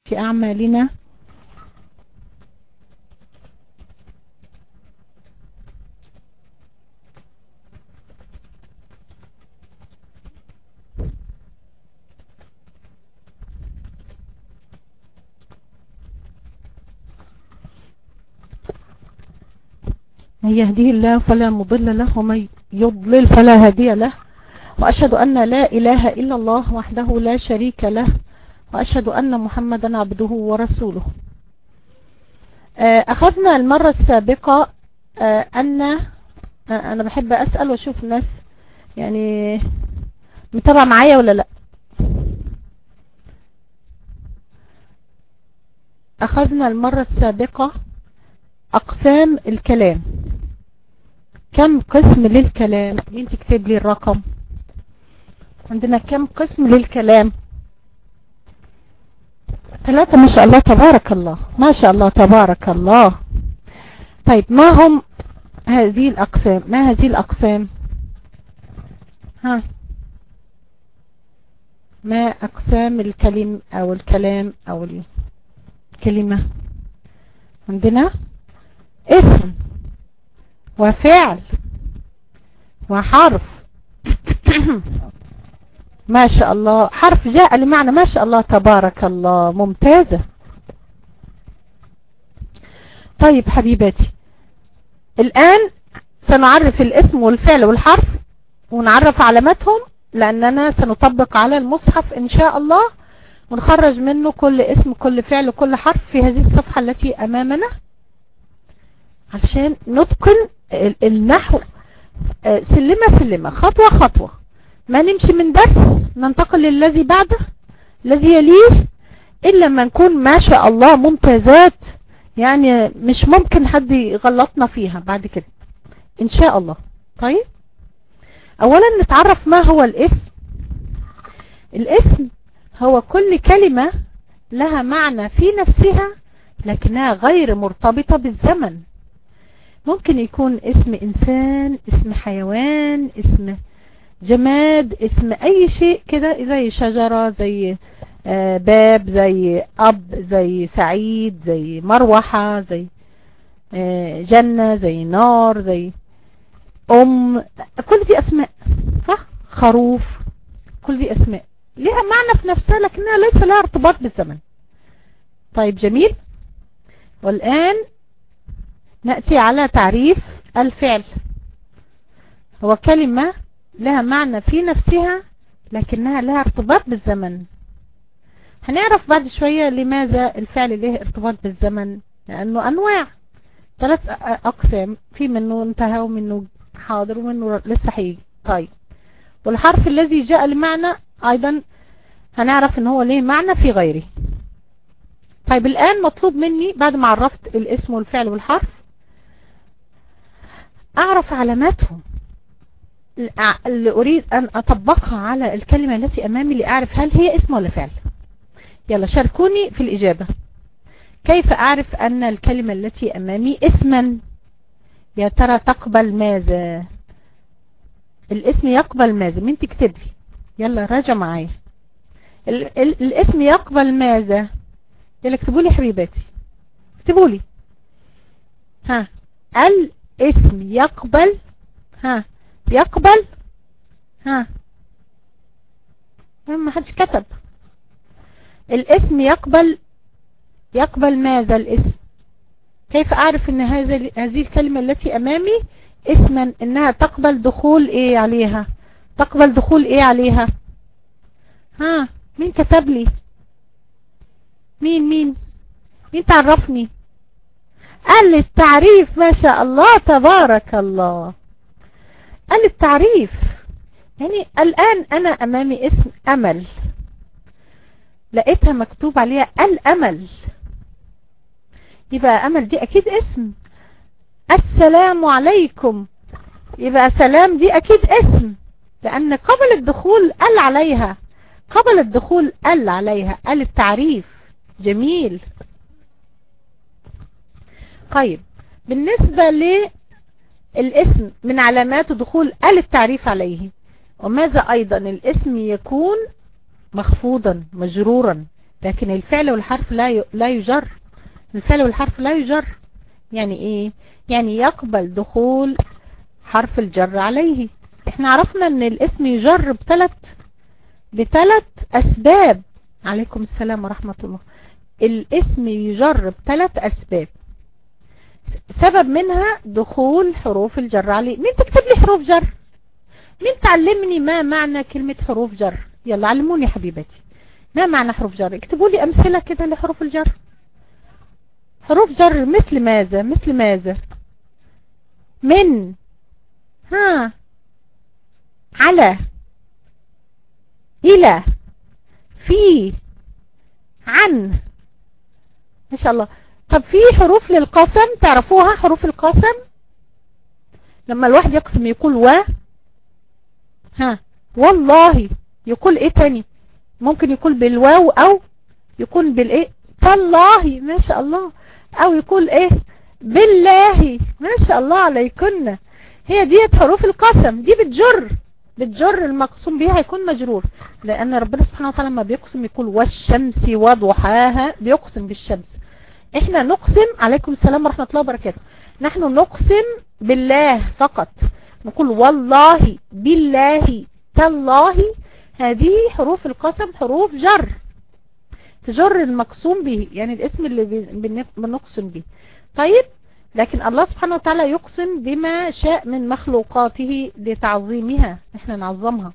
أعمالنا من يهديه الله فلا مضل له ومن يضلل فلا هادي له وأشهد أن لا إله إلا الله وحده لا شريك له وأشهد أن محمدا عبده ورسوله أخذنا المرة السابقة أن أنا بحب أسأل وأشوف الناس يعني متابعة معايا ولا لا أخذنا المرة السابقة أقسام الكلام كم قسم للكلام مين تكتب لي الرقم عندنا كم قسم للكلام ثلاثة ما شاء الله تبارك الله ما شاء الله تبارك الله طيب ما هم هذه الأقسام ما هذه الأقسام ها ما أقسام الكلم أو الكلام أو الكلمة عندنا اسم وفعل وحرف ما شاء الله حرف جاء لمعنى ما شاء الله تبارك الله ممتازة طيب حبيباتي الآن سنعرف الاسم والفعل والحرف ونعرف علاماتهم لأننا سنطبق على المصحف إن شاء الله ونخرج منه كل اسم كل فعل كل حرف في هذه الصفحة التي أمامنا علشان نتقن النحو سلمة سلمة خطوة خطوة ما نمشي من درس ننتقل للذي بعده الذي يليه إلا ما نكون ما شاء الله ممتازات يعني مش ممكن حد يغلطنا فيها بعد كده إن شاء الله طيب أولا نتعرف ما هو الاسم الاسم هو كل كلمة لها معنى في نفسها لكنها غير مرتبطة بالزمن ممكن يكون اسم إنسان اسم حيوان اسم جماد اسم أي شيء كده زي شجرة زي باب زي أب زي سعيد زي مروحة زي جنة زي نار زي أم كل دي أسماء صح خروف كل دي أسماء لها معنى في نفسها لكنها ليس لها ارتباط بالزمن طيب جميل والآن نأتي على تعريف الفعل هو كلمة لها معنى في نفسها لكنها لها ارتباط بالزمن هنعرف بعد شوية لماذا الفعل له ارتباط بالزمن لأنه أنواع ثلاث أقسام في منه انتهى ومنه حاضر ومنه لسه هيجي طيب والحرف الذي جاء لمعنى أيضا هنعرف ان هو ليه معنى في غيره طيب الآن مطلوب مني بعد ما عرفت الاسم والفعل والحرف أعرف علاماتهم اللي أريد أن أطبقها على الكلمة التي أمامي لأعرف هل هي اسم ولا فعل يلا شاركوني في الإجابة كيف أعرف أن الكلمة التي أمامي اسما يا ترى تقبل ماذا الاسم يقبل ماذا مين تكتب لي يلا راجع معايا ال ال الاسم يقبل ماذا يلا اكتبوا لي حبيباتي اكتبوا لي ها الاسم يقبل ها يقبل ها ما حدش كتب الاسم يقبل يقبل ماذا الاسم كيف اعرف ان هذا هذه الكلمة التي امامي اسما انها تقبل دخول ايه عليها تقبل دخول ايه عليها ها مين كتب لي مين مين مين تعرفني قال لي التعريف ما شاء الله تبارك الله قال لي التعريف يعني الآن أنا أمامي اسم أمل لقيتها مكتوب عليها الأمل يبقى أمل دي أكيد اسم السلام عليكم يبقى سلام دي أكيد اسم لأن قبل الدخول ال عليها قبل الدخول ال عليها ال التعريف جميل طيب بالنسبة للاسم من علامات دخول ال التعريف عليه وماذا أيضا الاسم يكون مخفوضا مجرورا لكن الفعل والحرف لا لا يجر الفعل والحرف لا يجر يعني ايه يعني يقبل دخول حرف الجر عليه احنا عرفنا ان الاسم يجر بثلاث بثلاث اسباب عليكم السلام ورحمة الله الاسم يجر بثلاث اسباب سبب منها دخول حروف الجر عليه مين تكتب لي حروف جر مين تعلمني ما معنى كلمة حروف جر يلا علموني حبيبتي ما معنى حروف جر اكتبوا لي امثلة كده لحروف الجر حروف جر مثل ماذا مثل ماذا من ها على الى في عن ما شاء الله طب في حروف للقسم تعرفوها حروف القسم لما الواحد يقسم يقول و ها والله يقول ايه تاني ممكن يقول بالواو او يكون بالايه تالله ما شاء الله او يقول ايه بالله ما شاء الله عليكن هي ديت حروف القسم دي بتجر بتجر المقسوم بيها هيكون مجرور لان ربنا سبحانه وتعالى لما بيقسم يقول والشمس وضحاها بيقسم بالشمس احنا نقسم عليكم السلام ورحمة الله وبركاته نحن نقسم بالله فقط نقول والله بالله تالله هذه حروف القسم حروف جر تجر المقسوم به يعني الاسم اللي بنقسم به طيب لكن الله سبحانه وتعالى يقسم بما شاء من مخلوقاته لتعظيمها احنا نعظمها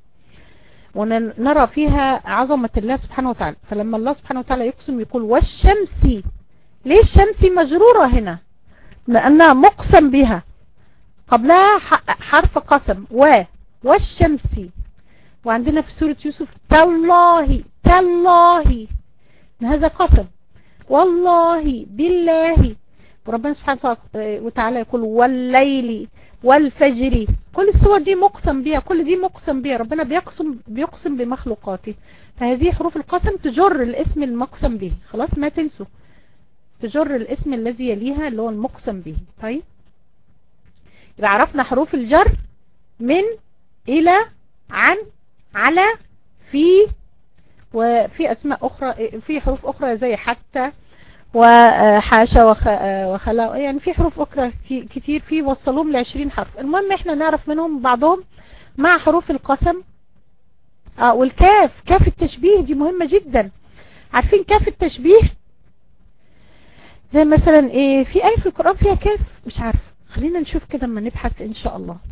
ونرى فيها عظمة الله سبحانه وتعالى فلما الله سبحانه وتعالى يقسم يقول والشمس ليه الشمس مجرورة هنا لأنها مقسم بها قبلها حرف قسم و والشمس وعندنا في سورة يوسف تالله تالله هذا قسم والله بالله وربنا سبحانه وتعالى يقول والليل والفجر كل الصور دي مقسم بها كل دي مقسم بها ربنا بيقسم بيقسم بمخلوقاته فهذه حروف القسم تجر الاسم المقسم به خلاص ما تنسوا تجر الاسم الذي يليها اللي هو المقسم به طيب يبقى عرفنا حروف الجر من إلى عن على في وفي أسماء أخرى في حروف أخرى زي حتى وحاشا وخلا يعني في حروف أخرى كتير في وصلوهم لعشرين حرف المهم احنا نعرف منهم بعضهم مع حروف القسم اه والكاف كاف التشبيه دي مهمة جدا عارفين كاف التشبيه زي مثلا ايه في ايه في القرآن فيها كاف مش عارف خلينا نشوف كده اما نبحث ان شاء الله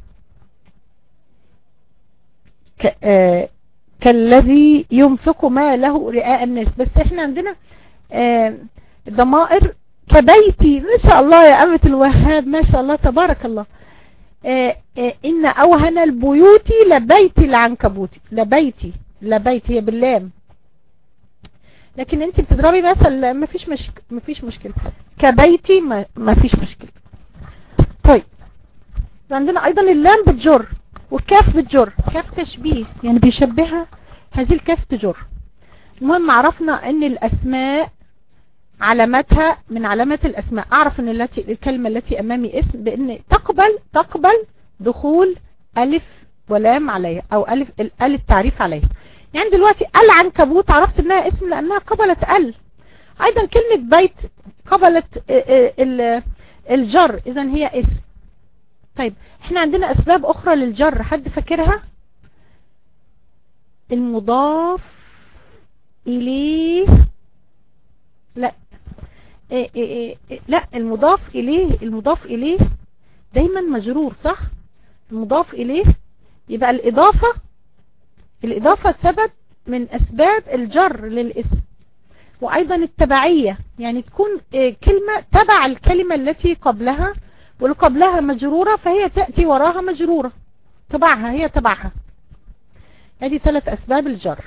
ك... آه... كالذي ينفق ما له رئاء الناس بس احنا عندنا آه... ضمائر كبيتي ما شاء الله يا أمة الوهاب ما شاء الله تبارك الله آه آه إن أوهن البيوت لبيت العنكبوت لبيتي لبيت هي باللام لكن انت بتضربي مثلا ما فيش مشكلة ما فيش مشكلة كبيتي ما, ما فيش مشكلة طيب عندنا ايضا اللام بتجر والكاف بتجر كاف تشبيه يعني بيشبهها هذه الكاف تجر المهم عرفنا ان الاسماء علاماتها من علامات الاسماء اعرف ان التي الكلمة التي امامي اسم بان تقبل تقبل دخول الف ولام عليها او الف ال التعريف عليها يعني دلوقتي العنكبوت عرفت انها اسم لانها قبلت ال ايضا كلمة بيت قبلت الجر اذا هي اسم طيب احنا عندنا اسباب اخرى للجر حد فاكرها المضاف اليه لا إيه إيه إيه لا المضاف اليه المضاف اليه دايما مجرور صح المضاف اليه يبقى الاضافة الاضافة سبب من اسباب الجر للاسم وايضا التبعية يعني تكون كلمة تبع الكلمة التي قبلها واللي قبلها مجرورة فهي تأتي وراها مجرورة تبعها هي تبعها هذه ثلاث اسباب الجر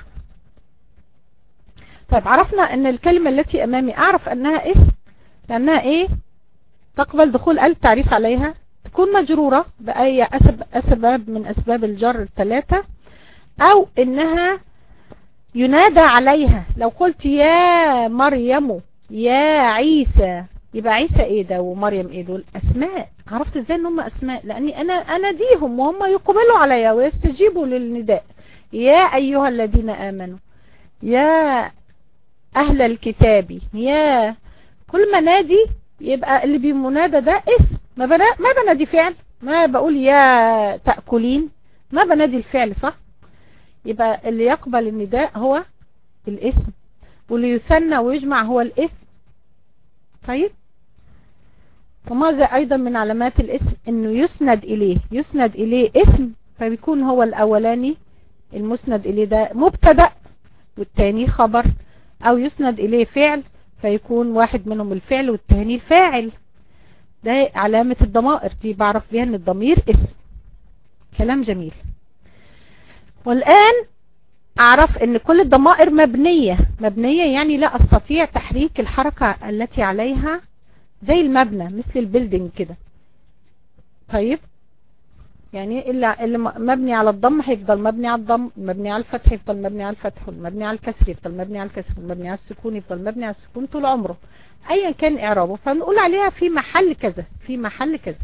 طيب عرفنا ان الكلمة التي امامي اعرف انها اسم لانها ايه تقبل دخول التعريف عليها تكون مجرورة بأي أسباب من أسباب الجر الثلاثة أو إنها ينادى عليها لو قلت يا مريم يا عيسى يبقى عيسى ايه ده ومريم ايه دول اسماء عرفت ازاي ان هم اسماء لاني انا اناديهم وهم يقبلوا عليا ويستجيبوا للنداء يا ايها الذين امنوا يا أهل الكتاب يا كل ما نادي يبقى اللي بمنادى ده اسم ما, بنا ما بنادي فعل ما بقول يا تأكلين ما بنادي الفعل صح يبقى اللي يقبل النداء هو الاسم واللي يثنى ويجمع هو الاسم طيب وماذا أيضا من علامات الاسم انه يسند إليه يسند إليه اسم فبيكون هو الأولاني المسند إليه ده مبتدأ والتاني خبر أو يسند إليه فعل فيكون واحد منهم الفعل والتاني الفاعل ده علامة الضمائر دي بعرف بيها ان الضمير اسم كلام جميل والآن أعرف أن كل الضمائر مبنية مبنية يعني لا أستطيع تحريك الحركة التي عليها زي المبنى مثل البيلدينج كده طيب يعني اللي, اللي مبني على الضم هيفضل مبني على الضم مبني على الفتح يفضل مبني على الفتح والمبني على الكسر يفضل مبني على الكسر والمبني على السكون يفضل مبني على السكون طول عمره ايا كان اعرابه فنقول عليها في محل كذا في محل كذا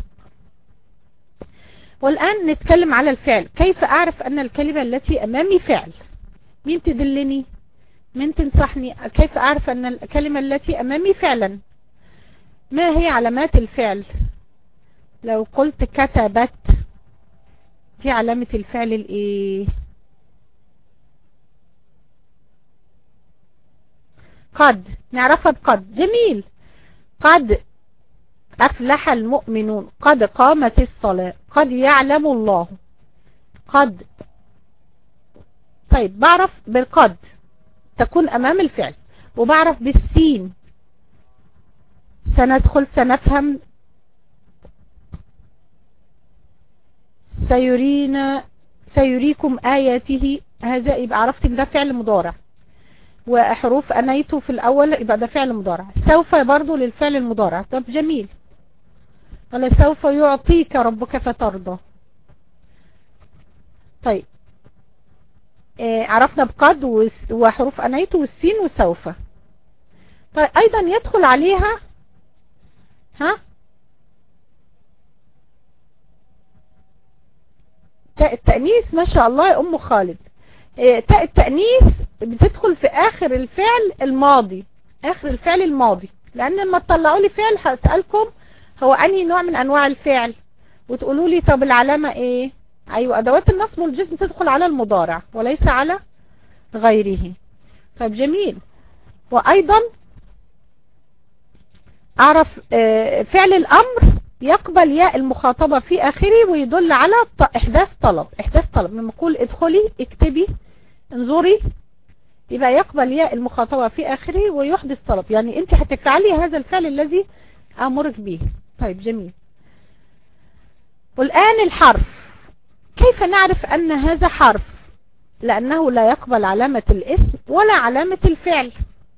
والآن نتكلم على الفعل كيف أعرف أن الكلمة التي أمامي فعل مين تدلني مين تنصحني كيف أعرف أن الكلمة التي أمامي فعلا ما هي علامات الفعل لو قلت كتبت دي علامة الفعل الايه قد نعرفها بقد جميل قد أفلح المؤمنون قد قامت الصلاة قد يعلم الله قد طيب بعرف بالقد تكون أمام الفعل وبعرف بالسين سندخل سنفهم سيرينا سيريكم آياته هذا يبقى عرفت ان ده فعل مضارع وحروف أنيته في الأول يبقى ده فعل مضارع سوف برضو للفعل المضارع طب جميل ولا سوف يعطيك ربك فترضى طيب آه عرفنا بقد وحروف أنيت والسين وسوف طيب أيضا يدخل عليها ها تاء التأنيث ما شاء الله يا أم خالد آه تاء التأنيث بتدخل في آخر الفعل الماضي آخر الفعل الماضي لأن لما تطلعوا لي فعل هسألكم هو أنهي نوع من أنواع الفعل وتقولوا لي طب العلامة إيه أيوة أدوات النصب والجزم تدخل على المضارع وليس على غيره طيب جميل وأيضا أعرف فعل الأمر يقبل ياء المخاطبة في آخره ويدل على إحداث طلب إحداث طلب لما أقول ادخلي اكتبي انظري يبقى يقبل ياء المخاطبة في آخره ويحدث طلب يعني أنت هتفعلي هذا الفعل الذي أمرك به طيب جميل والآن الحرف كيف نعرف أن هذا حرف لأنه لا يقبل علامة الاسم ولا علامة الفعل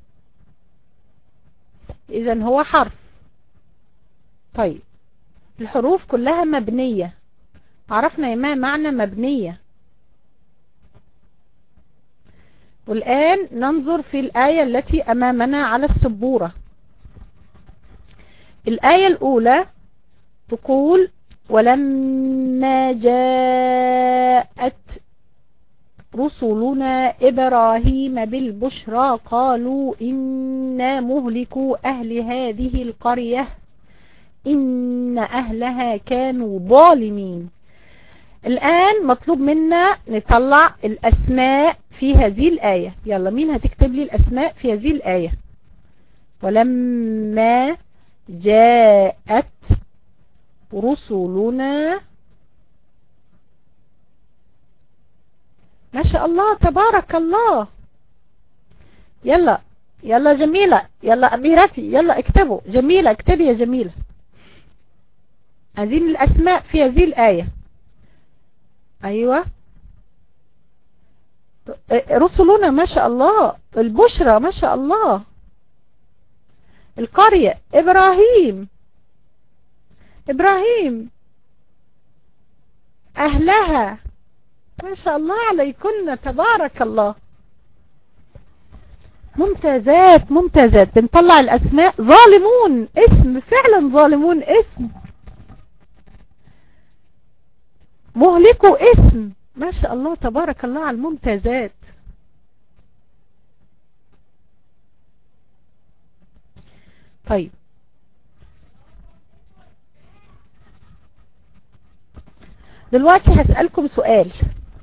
إذا هو حرف طيب الحروف كلها مبنية عرفنا ما معنى مبنية والآن ننظر في الآية التي أمامنا على السبورة الآية الأولى تقول ولما جاءت رسلنا إبراهيم بالبشرى قالوا إنا مهلكوا أهل هذه القرية إن أهلها كانوا ظالمين الآن مطلوب منا نطلع الأسماء في هذه الآية يلا مين هتكتب لي الأسماء في هذه الآية ولما جاءت رسلنا ما شاء الله تبارك الله يلا يلا جميلة يلا أميرتي يلا اكتبوا جميلة اكتبي يا جميلة هذه الأسماء في هذه الآية أيوة رسلنا ما شاء الله البشرى ما شاء الله القرية إبراهيم إبراهيم أهلها ما شاء الله عليكن تبارك الله ممتازات ممتازات بنطلع الأسماء ظالمون اسم فعلا ظالمون اسم مهلكوا اسم ما شاء الله تبارك الله على الممتازات طيب دلوقتي هسألكم سؤال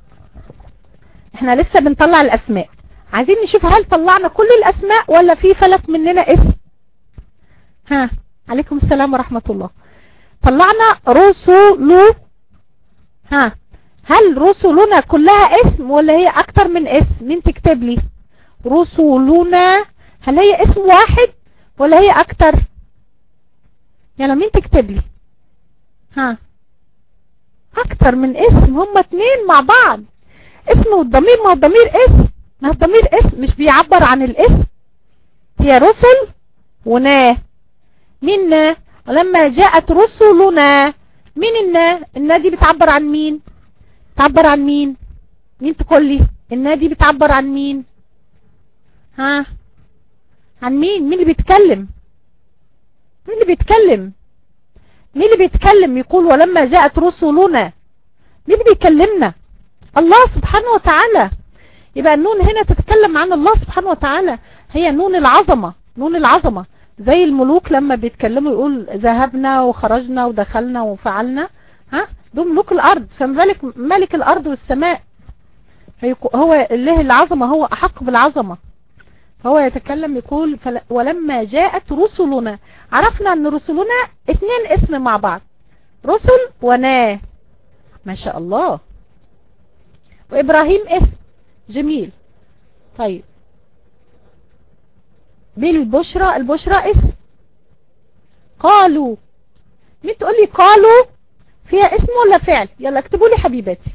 احنا لسه بنطلع الاسماء عايزين نشوف هل طلعنا كل الاسماء ولا في فلت مننا اسم ها عليكم السلام ورحمة الله طلعنا رسل ها هل رسلنا كلها اسم ولا هي اكتر من اسم مين تكتب لي رسلنا هل هي اسم واحد ولا هي اكتر يلا مين تكتب لي ها اكتر من اسم هما اتنين مع بعض اسم والضمير ما هو الضمير اسم ما هو الضمير اسم مش بيعبر عن الاسم هي رسل ونا مين نا ولما جاءت رسلنا مين النا النا دي بتعبر عن مين بتعبر عن مين مين تقول لي النا دي بتعبر عن مين ها عن مين مين اللي بيتكلم مين اللي بيتكلم مين اللي بيتكلم يقول ولما جاءت رسلنا مين اللي بيكلمنا الله سبحانه وتعالى يبقى النون هنا تتكلم عن الله سبحانه وتعالى هي نون العظمة نون العظمة زي الملوك لما بيتكلموا يقول ذهبنا وخرجنا ودخلنا وفعلنا ها دول ملوك الارض فما بالك ملك الارض والسماء هو الله العظمة هو احق بالعظمة فهو يتكلم يقول فل... ولما جاءت رسلنا عرفنا ان رسلنا اتنين اسم مع بعض رسل ونا ما شاء الله وابراهيم اسم جميل طيب بالبشرى البشرى اسم قالوا مين تقول لي قالوا فيها اسم ولا فعل يلا اكتبوا لي حبيباتي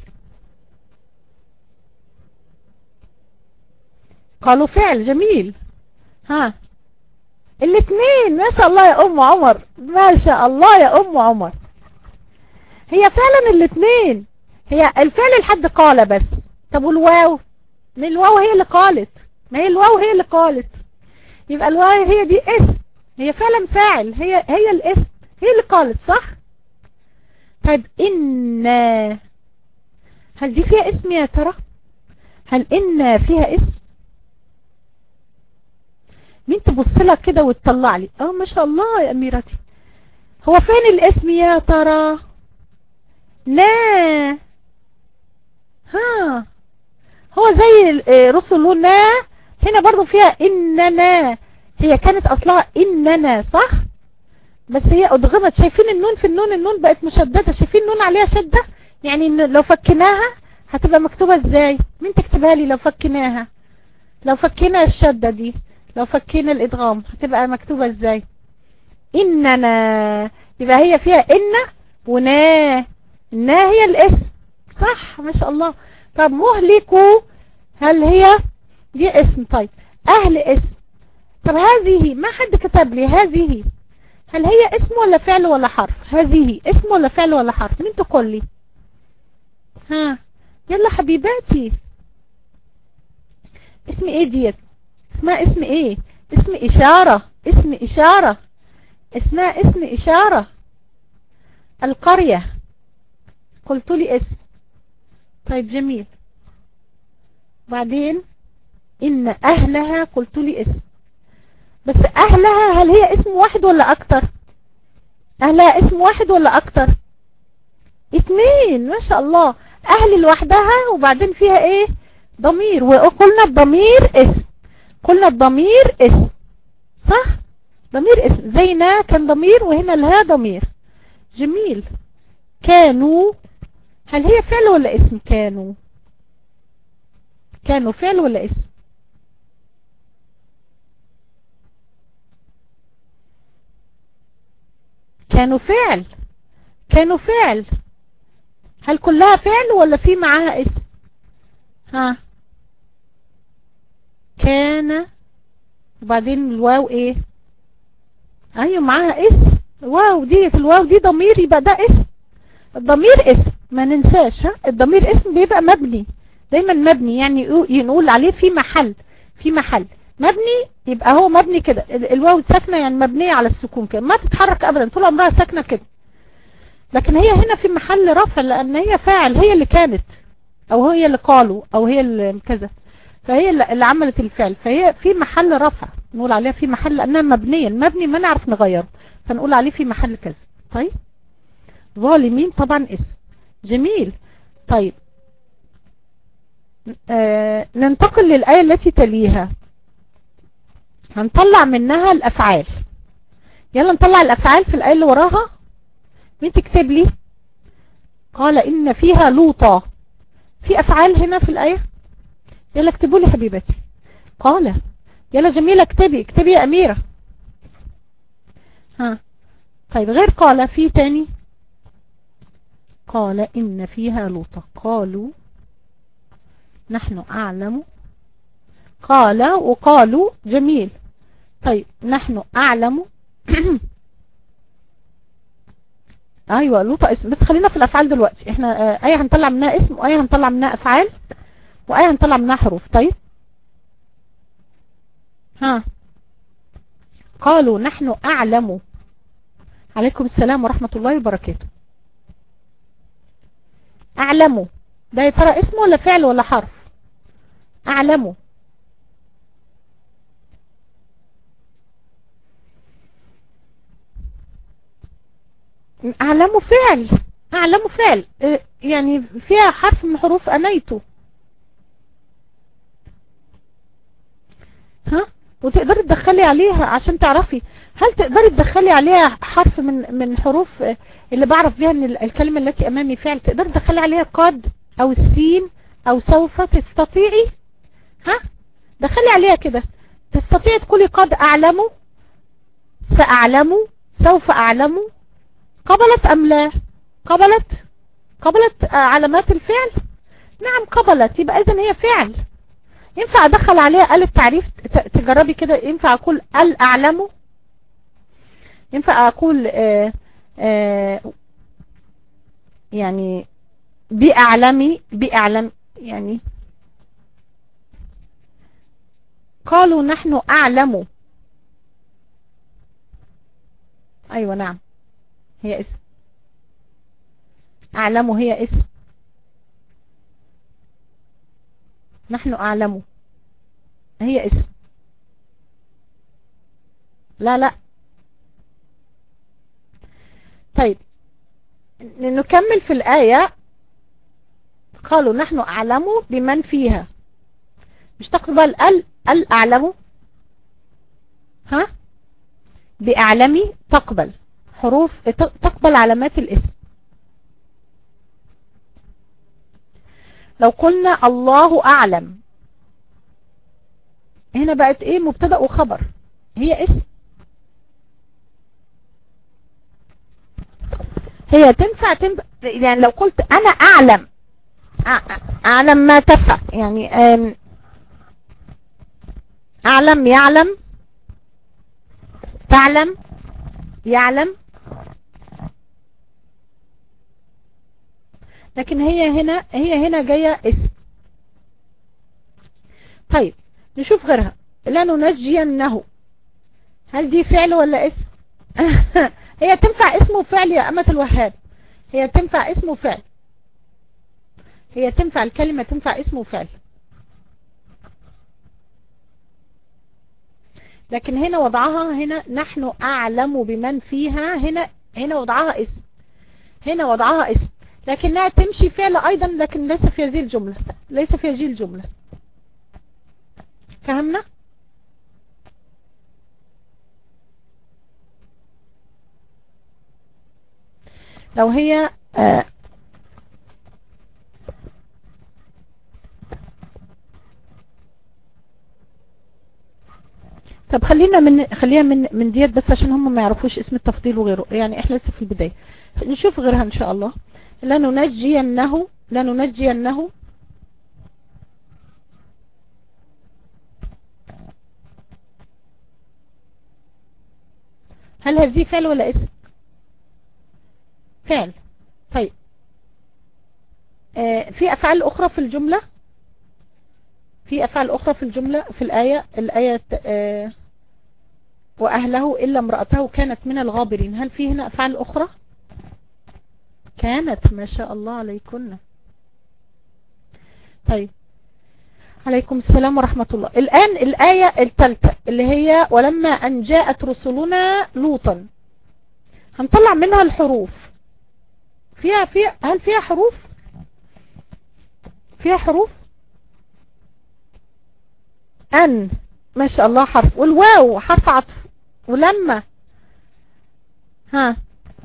قالوا فعل جميل ها الاثنين ما شاء الله يا ام عمر ما شاء الله يا ام عمر هي فعلا الاثنين هي الفعل لحد قال بس طب والواو ما الواو هي اللي قالت ما هي الواو هي اللي قالت يبقى الواو هي دي اسم هي فعلا فاعل هي هي الاسم هي اللي قالت صح طيب ان هل دي فيها اسم يا ترى هل ان فيها اسم مين تبص لك كده وتطلع لي اه ما شاء الله يا اميرتي هو فين الاسم يا ترى لا ها هو زي رسلنا هنا برضو فيها اننا هي كانت اصلها اننا صح بس هي ادغمت شايفين النون في النون النون بقت مشددة شايفين النون عليها شدة يعني لو فكناها هتبقى مكتوبة ازاي مين تكتبها لي لو فكناها لو فكينا الشدة دي لو فكينا الادغام هتبقى مكتوبة ازاي اننا يبقى هي فيها ان ونا النا هي الاسم صح ما شاء الله طب مهلكوا هل هي دي اسم طيب اهل اسم طب هذه ما حد كتب لي هذه هل هي اسم ولا فعل ولا حرف هذه اسم ولا فعل ولا حرف مين تقول لي ها يلا حبيباتي اسم ايه ديت اسمها اسم ايه اسم اشارة اسم اشارة اسمها اسم اشارة القرية قلت لي اسم طيب جميل بعدين ان اهلها قلت لي اسم بس اهلها هل هي اسم واحد ولا اكتر اهلها اسم واحد ولا اكتر اتنين ما شاء الله اهل لوحدها وبعدين فيها ايه ضمير وقلنا الضمير اسم قلنا الضمير اسم صح ضمير اسم زينا كان ضمير وهنا لها ضمير جميل كانوا هل هي فعل ولا اسم كانوا كانوا فعل ولا اسم كانوا فعل كانوا فعل هل كلها فعل ولا في معاها اسم ها كان وبعدين الواو ايه ايوه معاها اسم واو دي الواو دي ضمير يبقى ده اسم الضمير اسم ما ننساش ها الضمير اسم بيبقى مبني دايما مبني يعني نقول عليه في محل في محل مبني يبقى هو مبني كده الواو ساكنه يعني مبنيه على السكون كده ما تتحرك ابدا طول عمرها ساكنه كده لكن هي هنا في محل رفع لان هي فاعل هي اللي كانت او هي اللي قالوا او هي اللي كذا فهي اللي عملت الفعل فهي في محل رفع نقول عليها في محل لأنها مبنية المبني ما نعرف نغيره فنقول عليه في محل كذا طيب ظالمين طبعا اسم جميل طيب آه ننتقل للآية التي تليها هنطلع منها الأفعال يلا نطلع الأفعال في الآية اللي وراها مين تكتب لي قال إن فيها لوطا في أفعال هنا في الآية يلا اكتبوا لي حبيبتي قال يلا جميلة اكتبي اكتبي يا أميرة ها طيب غير قال في تاني قال إن فيها لوطا قالوا نحن أعلم قال وقالوا جميل طيب نحن أعلم ايوه لوطا اسم بس خلينا في الافعال دلوقتي احنا آه ايه هنطلع منها اسم وايه هنطلع منها افعال وايه هنطلع منها حروف طيب ها قالوا نحن اعلم عليكم السلام ورحمة الله وبركاته اعلم ده يا ترى اسم ولا فعل ولا حرف اعلم أعلم فعل أعلم فعل يعني فيها حرف من حروف أنيته ها وتقدري تدخلي عليها عشان تعرفي هل تقدري تدخلي عليها حرف من من حروف اللي بعرف بيها ان الكلمة التي امامي فعل تقدري تدخلي عليها قد او السين او سوف تستطيعي ها دخلي عليها كده تستطيعي تقولي قد اعلم ساعلم سوف اعلم قبلت أم لا قبلت قبلت علامات الفعل نعم قبلت يبقى إذن هي فعل ينفع أدخل عليها آل التعريف تجربي كده ينفع أقول الأعلم ينفع أقول آآ آآ يعني بأعلمي بأعلم يعني قالوا نحن أعلم أيوة نعم هي اسم أعلم هي اسم نحن أعلم هي اسم لا لا طيب نكمل في الآية قالوا نحن أعلم بمن فيها مش تقبل ال ال أعلم ها بأعلمي تقبل حروف تقبل علامات الاسم لو قلنا الله أعلم هنا بقت ايه مبتدأ وخبر هي اسم هي تنفع تنفع يعني لو قلت انا اعلم اعلم ما تفعل يعني اعلم يعلم تعلم يعلم لكن هي هنا هي هنا جاية اسم طيب نشوف غيرها لا ننجينه هل دي فعل ولا اسم هي تنفع اسم وفعل يا أمة الوهاب هي تنفع اسم وفعل هي تنفع الكلمة تنفع اسم وفعل لكن هنا وضعها هنا نحن أعلم بمن فيها هنا هنا وضعها اسم هنا وضعها اسم لكنها تمشي فعل أيضا لكن ليس في هذه الجملة ليس في هذه الجملة فهمنا لو هي آه طب خلينا من خلينا من من ديت بس عشان هم ما يعرفوش اسم التفضيل وغيره يعني احنا لسه في البداية نشوف غيرها ان شاء الله لا ننجينه لا ننجينه هل هذه فعل ولا اسم فعل طيب آه في افعال اخرى في الجملة في افعال اخرى في الجملة في الاية الاية آه واهله الا امرأته كانت من الغابرين هل في هنا افعال اخرى كانت ما شاء الله عليكن طيب عليكم السلام ورحمة الله الآن الآية الثالثة اللي هي ولما أن جاءت رسلنا لوطا هنطلع منها الحروف فيها فيها هل فيها حروف فيها حروف أن ما شاء الله حرف والواو حرف عطف ولما ها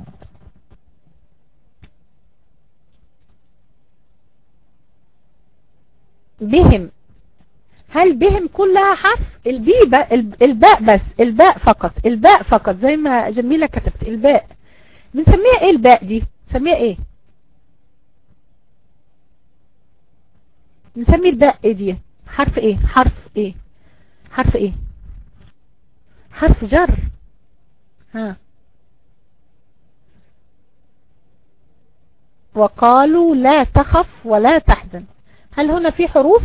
بهم هل بهم كلها حرف البي الباء بس الباء فقط الباء فقط زي ما جميلة كتبت الباء بنسميها ايه الباء دي نسميها ايه نسمي الباء ايه دي حرف ايه حرف ايه حرف ايه حرف جر ها وقالوا لا تخف ولا تحزن هل هنا في حروف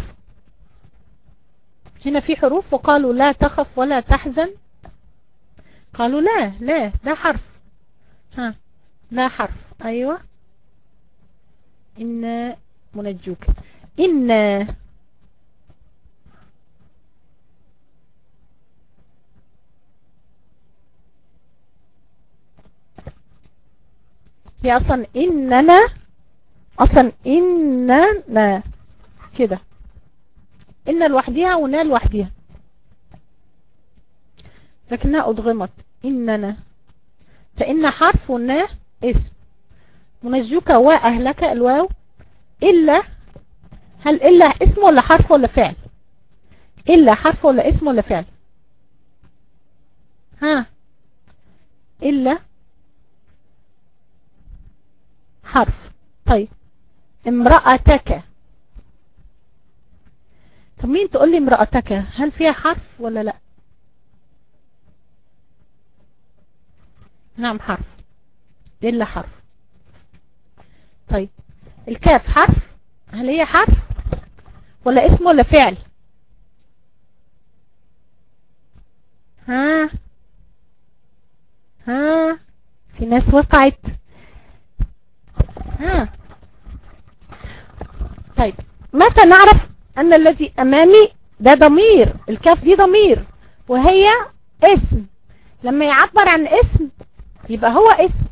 هنا في حروف وقالوا لا تخف ولا تحزن قالوا لا لا ده حرف ها لا حرف ايوه إن منجوك إن هي اصلا اننا اصلا اننا كده ان لوحديها ونا لوحديها لكنها ادغمت اننا فان حرف ونا اسم منجوك واهلك الواو الا هل الا اسم ولا حرف ولا فعل الا حرف ولا اسم ولا فعل ها الا حرف طيب امرأتك طب مين تقول لي امرأتك هل فيها حرف ولا لا نعم حرف إلا حرف طيب الكاف حرف هل هي حرف ولا اسم ولا فعل ها ها في ناس وقعت ها طيب متى نعرف ان الذي امامي ده ضمير الكاف دي ضمير وهي اسم لما يعبر عن اسم يبقى هو اسم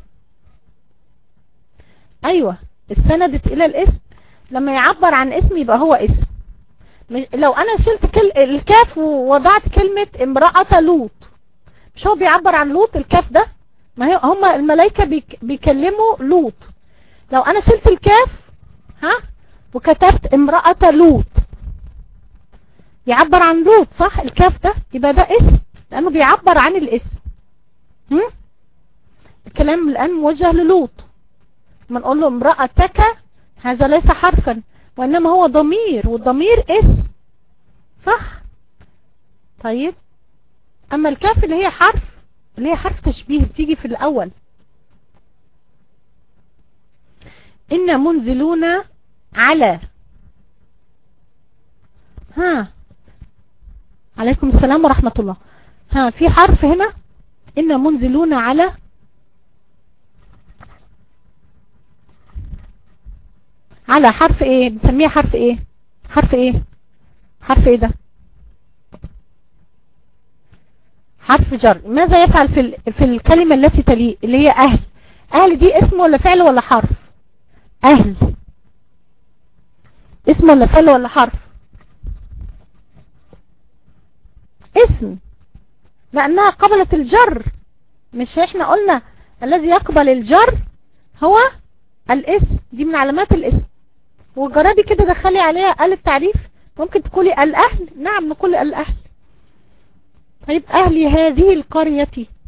ايوه استندت الى الاسم لما يعبر عن اسم يبقى هو اسم لو انا شلت كل الكاف ووضعت كلمة امرأة لوط مش هو بيعبر عن لوط الكاف ده ما هي هم الملائكة بيك بيكلموا لوط لو انا شلت الكاف ها وكتبت امرأة لوط يعبر عن لوط صح الكاف ده يبقى ده اسم لانه بيعبر عن الاسم هم؟ الكلام الان موجه للوط ما نقول له امرأتك هذا ليس حرفا وانما هو ضمير والضمير اسم صح طيب اما الكاف اللي هي حرف اللي هي حرف تشبيه بتيجي في الاول إن منزلون على ها عليكم السلام ورحمة الله ها في حرف هنا إن منزلون على على حرف ايه بنسميه حرف ايه حرف ايه حرف ايه ده حرف جر ماذا يفعل في في الكلمة التي تليه اللي هي اهل اهل دي اسم ولا فعل ولا حرف اهل اسم ولا فعل ولا حرف اسم لانها قبلت الجر مش احنا قلنا الذي يقبل الجر هو الاسم دي من علامات الاسم وجربي كده دخلي عليها ال التعريف ممكن تقولي الاهل نعم نقول الاهل طيب اهل هذه القرية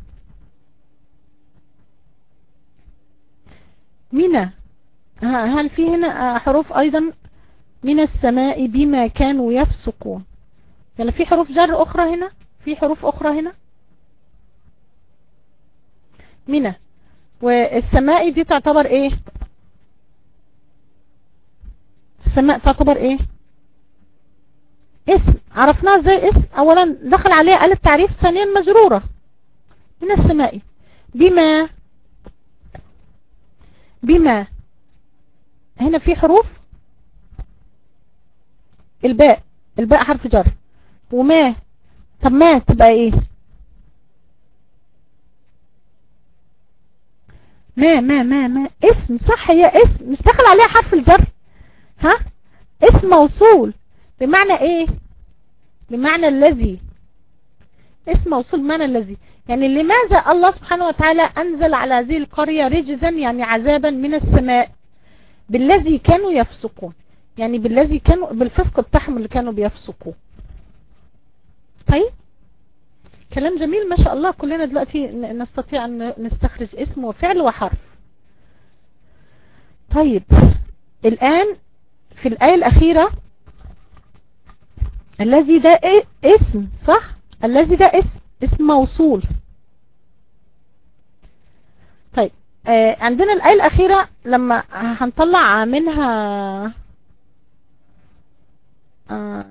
منى هل في هنا حروف ايضا من السماء بما كانوا يفسقون يعني في حروف جر اخرى هنا في حروف اخرى هنا منى والسماء دي تعتبر ايه السماء تعتبر ايه اسم عرفناها ازاي اسم اولا دخل عليها آل التعريف ثانيا مجرورة من السماء بما بما هنا في حروف الباء الباء حرف جر وما طب ما تبقى ايه ما ما ما ما اسم صح هي اسم مش داخل عليها حرف الجر ها اسم موصول بمعنى ايه بمعنى الذي اسم موصول بمعنى الذي يعني لماذا الله سبحانه وتعالى انزل على هذه القرية رجزا يعني عذابا من السماء بالذي كانوا يفسقون يعني بالذي كانوا بالفسق بتاعهم اللي كانوا بيفسقوا طيب كلام جميل ما شاء الله كلنا دلوقتي نستطيع ان نستخرج اسم وفعل وحرف طيب الآن في الآية الأخيرة الذي ده اسم صح الذي ده اسم اسم موصول طيب آه عندنا الآية الأخيرة لما هنطلع منها آه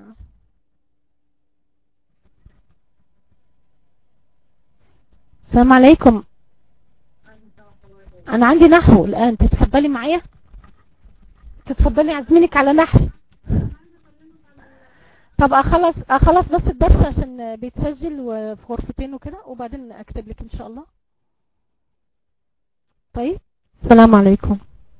السلام عليكم انا عندي نحو الان تتفضلي معايا تتفضلي عزمينك على نحو طب اخلص اخلص بس الدرس عشان بيتسجل وفي غرفتين وكده وبعدين اكتب لك ان شاء الله طيب السلام عليكم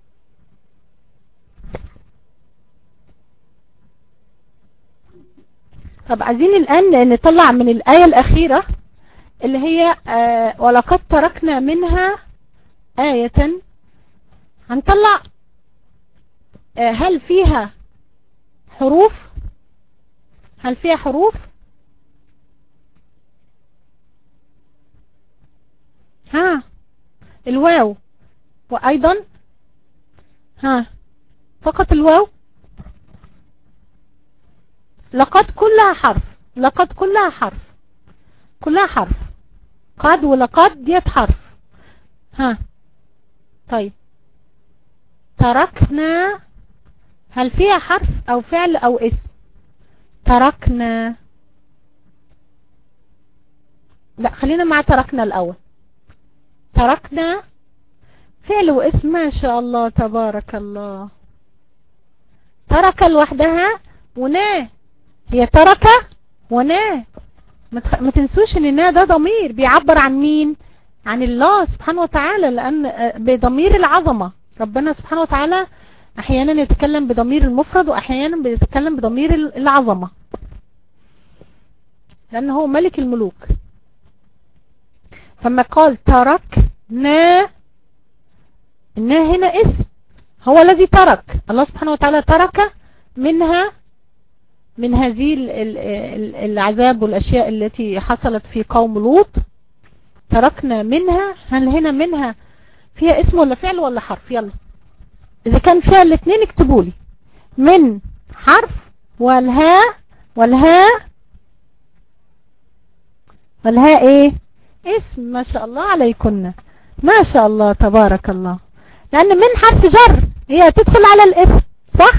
طب عايزين الان نطلع من الايه الاخيره اللي هي آه ولقد تركنا منها آية هنطلع آه هل فيها حروف هل فيها حروف ها الواو وأيضا ها فقط الواو لقد كلها حرف لقد كلها حرف كلها حرف قد ولقد ديت حرف ها طيب تركنا هل فيها حرف او فعل او اسم تركنا لا خلينا مع تركنا الاول تركنا فعل واسم ما شاء الله تبارك الله ترك لوحدها ونا هي ترك ونا ما تنسوش ان النا ده ضمير بيعبر عن مين عن الله سبحانه وتعالى لان بضمير العظمة ربنا سبحانه وتعالى احيانا يتكلم بضمير المفرد واحيانا بيتكلم بضمير العظمة لانه هو ملك الملوك فما قال تركنا النا هنا اسم هو الذي ترك الله سبحانه وتعالى ترك منها من هذه العذاب والأشياء التي حصلت في قوم لوط تركنا منها هل هنا منها فيها اسم ولا فعل ولا حرف يلا إذا كان فيها الاثنين اكتبوا لي من حرف والهاء والهاء والهاء ايه اسم ما شاء الله عليكن ما شاء الله تبارك الله لأن من حرف جر هي تدخل على الاسم صح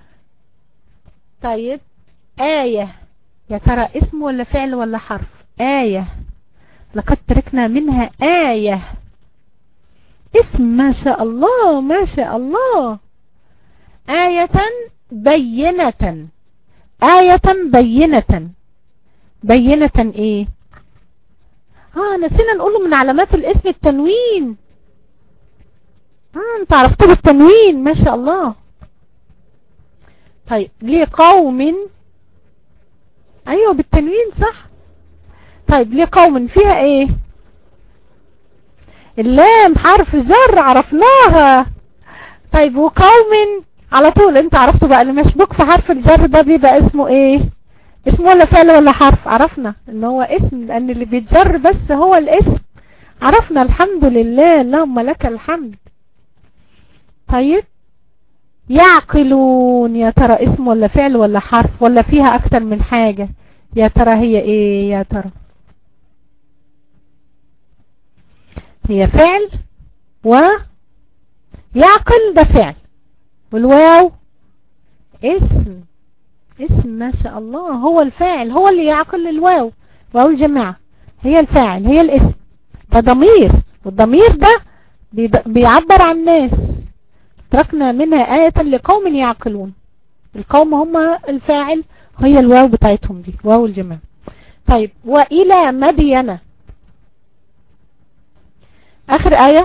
طيب آية يا ترى اسم ولا فعل ولا حرف آية لقد تركنا منها آية اسم ما شاء الله ما شاء الله آية بينة آية بينة بينة ايه اه نسينا نقوله من علامات الاسم التنوين اه انت عرفتوا بالتنوين ما شاء الله طيب لقوم ايوه بالتنوين صح طيب لقوم فيها ايه اللام حرف جر عرفناها طيب وقوم على طول انت عرفتوا بقى اللي مشبوك في حرف الجر ده بيبقى اسمه ايه اسمه ولا فعل ولا حرف عرفنا ان هو اسم لان اللي بيتجر بس هو الاسم عرفنا الحمد لله اللهم لك الحمد طيب يعقلون يا ترى اسم ولا فعل ولا حرف ولا فيها اكتر من حاجة يا ترى هي ايه يا ترى هي فعل و يعقل ده فعل والواو اسم اسم ما شاء الله هو الفاعل هو اللي يعقل الواو واو الجماعة هي الفاعل هي الاسم ده ضمير والضمير ده بيعبر عن ناس تركنا منها آية لقوم يعقلون القوم هم الفاعل هي الواو بتاعتهم دي واو الجماعة طيب وإلى مدينة آخر آية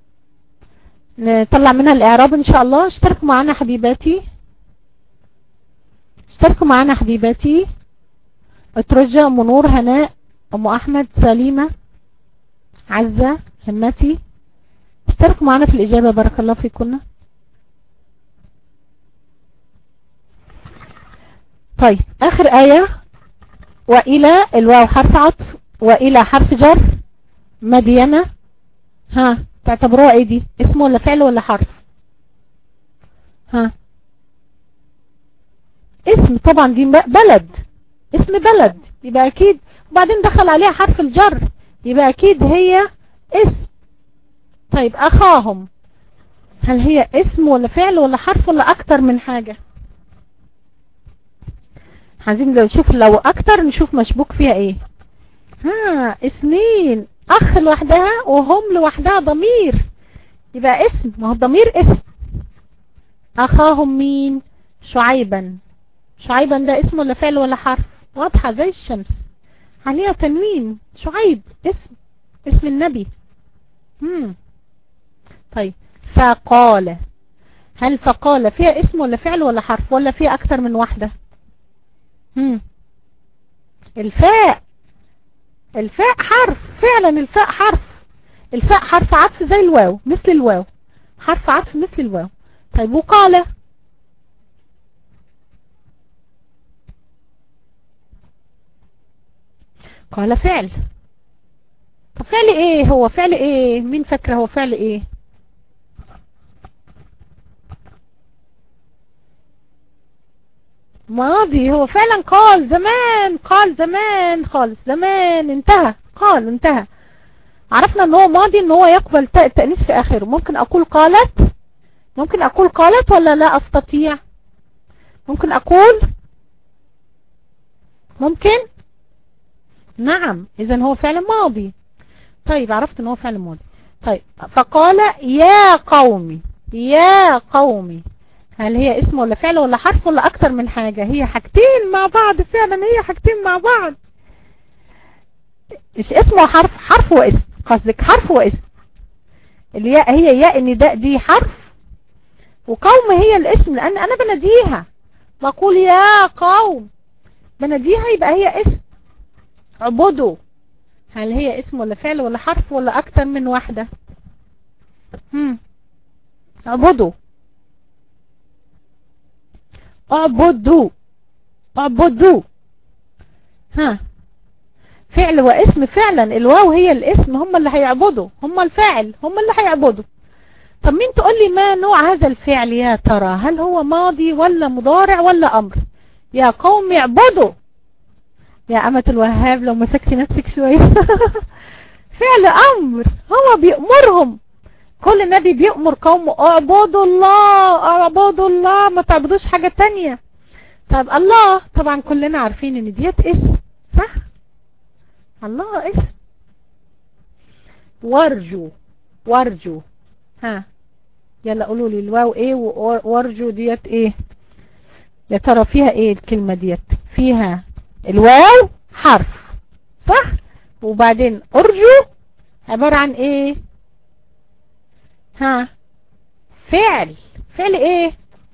نطلع منها الإعراب إن شاء الله اشتركوا معنا حبيباتي اشتركوا معنا حبيباتي اترجى أم نور هناء أم أحمد سليمة عزة همتي اشتركوا معنا في الإجابة بارك الله فيكم طيب آخر آية وإلى الواو حرف عطف وإلى حرف جر مدينة ها تعتبروها ايه دي اسم ولا فعل ولا حرف ها اسم طبعا دي بلد اسم بلد يبقى اكيد وبعدين دخل عليها حرف الجر يبقى اكيد هي اسم طيب اخاهم هل هي اسم ولا فعل ولا حرف ولا اكتر من حاجة عايزين لو نشوف لو اكتر نشوف مشبوك فيها ايه ها اسمين اخ لوحدها وهم لوحدها ضمير يبقى اسم ما هو الضمير اسم اخاهم مين شعيبا شعيبا ده اسم ولا فعل ولا حرف واضحة زي الشمس عليها تنوين شعيب اسم اسم النبي مم. طيب فقال هل فقال فيها اسم ولا فعل ولا حرف ولا فيها اكتر من واحدة مم. الفاء الفاء حرف فعلا الفاء حرف الفاء حرف عطف زي الواو مثل الواو حرف عطف مثل الواو طيب وقال قال فعل طب فعل ايه هو فعل ايه مين فاكره هو فعل ايه ماضي هو فعلا قال زمان قال زمان خالص زمان انتهى قال انتهى عرفنا ان هو ماضي ان هو يقبل تاء التأنيث في اخره ممكن اقول قالت ممكن اقول قالت ولا لا استطيع ممكن اقول ممكن نعم اذا هو فعل ماضي طيب عرفت ان هو فعل ماضي طيب فقال يا قومي يا قومي هل هي اسم ولا فعل ولا حرف ولا اكتر من حاجة هي حاجتين مع بعض فعلا هي حاجتين مع بعض مش اسم وحرف حرف واسم قصدك حرف واسم الياء هي ياء النداء دي حرف وقوم هي الاسم لان انا بناديها بقول يا قوم بناديها يبقى هي اسم عبدوا هل هي اسم ولا فعل ولا حرف ولا اكتر من واحدة هم عبدوا اعبدوا اعبدوا ها فعل واسم فعلا الواو هي الاسم هم اللي هيعبدوا هم الفاعل هم اللي هيعبدوا طب مين تقول لي ما نوع هذا الفعل يا ترى هل هو ماضي ولا مضارع ولا امر يا قوم اعبدوا يا أمة الوهاب لو مسكتي نفسك شوية فعل أمر هو بيأمرهم كل نبي بيأمر قومه اعبدوا الله اعبدوا الله ما تعبدوش حاجة تانية طب الله طبعا كلنا عارفين ان ديت اسم صح الله اسم وارجو وارجو ها يلا قولوا لي الواو ايه وارجو ديت ايه يا ترى فيها ايه الكلمة ديت فيها الواو حرف صح وبعدين ارجو عبارة عن ايه ها فعل فعل ايه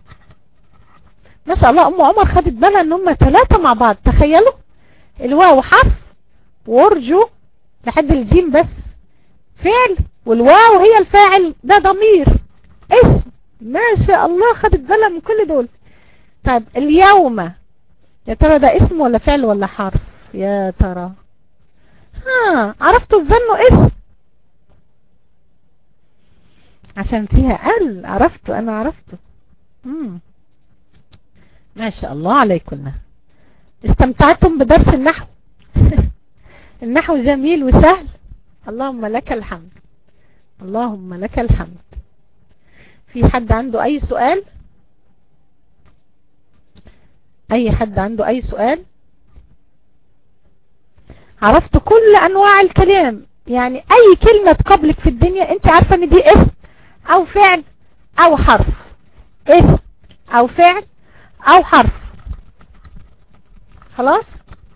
ما شاء الله ام عمر خدت بالها ان هم ثلاثة مع بعض تخيلوا الواو حرف وارجو لحد الجيم بس فعل والواو هي الفاعل ده ضمير اسم ما شاء الله خدت بالها من كل دول طيب اليوم يا ترى ده اسم ولا فعل ولا حرف يا ترى ها عرفتوا الظن اسم عشان فيها ال عرفته انا عرفته مم. ما شاء الله عليكم استمتعتم بدرس النحو النحو جميل وسهل اللهم لك الحمد اللهم لك الحمد في حد عنده اي سؤال اي حد عنده اي سؤال عرفت كل انواع الكلام يعني اي كلمة تقابلك في الدنيا انت عارفة ان دي اسم او فعل او حرف اسم او فعل او حرف خلاص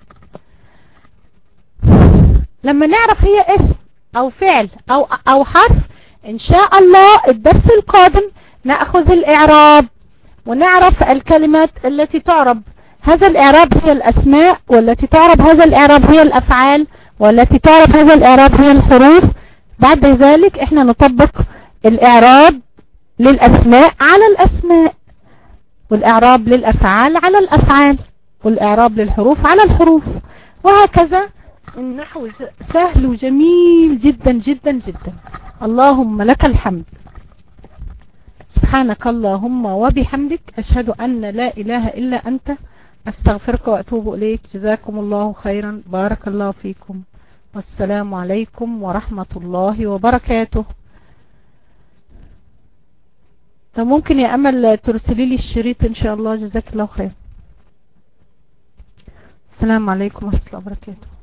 لما نعرف هي اسم او فعل او او حرف ان شاء الله الدرس القادم نأخذ الاعراب ونعرف الكلمات التي تعرب هذا الاعراب هي الاسماء والتي تعرب هذا الاعراب هي الافعال والتي تعرب هذا الاعراب هي الحروف بعد ذلك احنا نطبق الاعراب للاسماء على الاسماء والاعراب للافعال على الافعال والاعراب للحروف على الحروف وهكذا النحو سهل وجميل جدا جدا جدا اللهم لك الحمد سبحانك اللهم وبحمدك أشهد أن لا إله إلا أنت أستغفرك وأتوب إليك جزاكم الله خيرا بارك الله فيكم والسلام عليكم ورحمة الله وبركاته طب ممكن يا أمل ترسلي لي الشريط إن شاء الله جزاك الله خير السلام عليكم ورحمة الله وبركاته